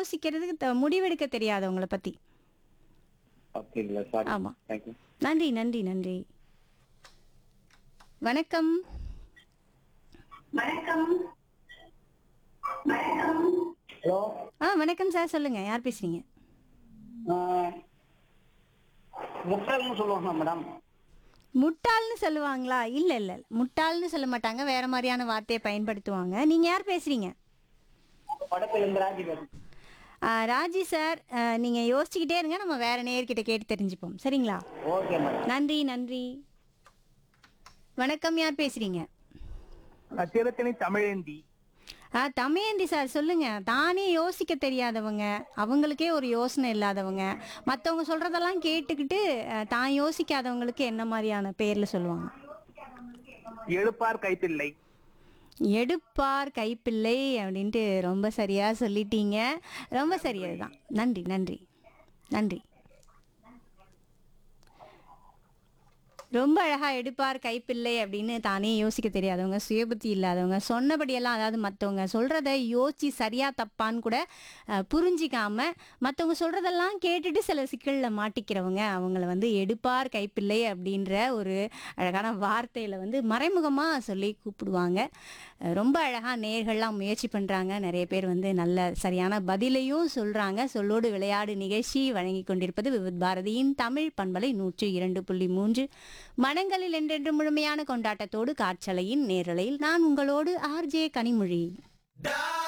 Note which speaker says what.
Speaker 1: யோசிக்கிறதுக்கு த- முடிவெடுக்க தெரியாதவங்கள பத்தி
Speaker 2: அப்படிங்களா சாரி
Speaker 1: ஆமா.
Speaker 2: தேங்க்யூ
Speaker 1: நன்றி நன்றி நன்றி வணக்கம்
Speaker 2: ஹலோ
Speaker 1: ஆ வணக்கம் சார் சொல்லுங்க யார் பேசுறீங்க
Speaker 2: முட்டாள்னு சொல்லுவாங்க மேடம்
Speaker 1: முட்டாள்னு சொல்லுவாங்களா இல்ல இல்ல முட்டாள்னு சொல்ல மாட்டாங்க வேற மாதிரியான வார்த்தையை பயன்படுத்துவாங்க நீங்க யார் பேசுறீங்க
Speaker 2: படத்துல இருந்து ராஜி பேசுறேன்
Speaker 1: ஆ, ராஜி சார் ஆ, நீங்க யோசிச்சுக்கிட்டே இருங்க நம்ம வேற நேர்கிட்ட கேட்டு தெரிஞ்சுப்போம் சரிங்களா
Speaker 2: ஓகே மேடம்
Speaker 1: நன்றி நன்றி வணக்கம் யார் பேசுறீங்க
Speaker 2: திருத்தணி தமிழேந்தி
Speaker 1: ஆ தமையந்தி சார் சொல்லுங்க தானே யோசிக்க தெரியாதவங்க அவங்களுக்கே ஒரு யோசனை இல்லாதவங்க மற்றவங்க சொல்றதெல்லாம் கேட்டுக்கிட்டு ஆ, தான் யோசிக்காதவங்களுக்கு என்ன மாதிரியான பேர்ல சொல்லுவாங்க
Speaker 2: எழுப்பார் கைப்பிள்ளை
Speaker 1: எடுப்பார் கைப்பிள்ளை அப்படின்ட்டு ரொம்ப சரியா சொல்லிட்டீங்க ரொம்ப சரியாதுதான் நன்றி நன்றி நன்றி ரொம்ப அழகா எடுப்பார் கைப்பிள்ளை அப்படின்னு தானே யோசிக்க தெரியாதவங்க சுயபுத்தி இல்லாதவங்க சொன்னபடியெல்லாம் அதாவது மற்றவங்க சொல்றத யோசிச்சு சரியா தப்பான்னு கூட அஹ், புரிஞ்சிக்காம மற்றவங்க சொல்றதெல்லாம் கேட்டுட்டு சில சிக்கல்ல மாட்டிக்கிறவங்க அவங்கள வந்து எடுப்பார் கைப்பிள்ளை அப்படின்ற ஒரு அழகான வார்த்தையில வந்து மறைமுகமா சொல்லி கூப்பிடுவாங்க அஹ், ரொம்ப அழகா நேர்கள்லாம் முயற்சி பண்றாங்க நிறைய பேர் வந்து நல்ல சரியான பதிலையும் சொல்றாங்க சொல்லோடு விளையாடு நிகழ்ச்சி வழங்கி கொண்டிருப்பது விவித் பாரதியின் தமிழ் பண்பலை நூற்றி இரண்டு புள்ளி மூன்று மனங்களில் என்றென்று முழுமையான கொண்டாட்டத்தோடு காற்றலையின் நேரலையில் நான் உங்களோடு ஆர்ஜே கனிமொழி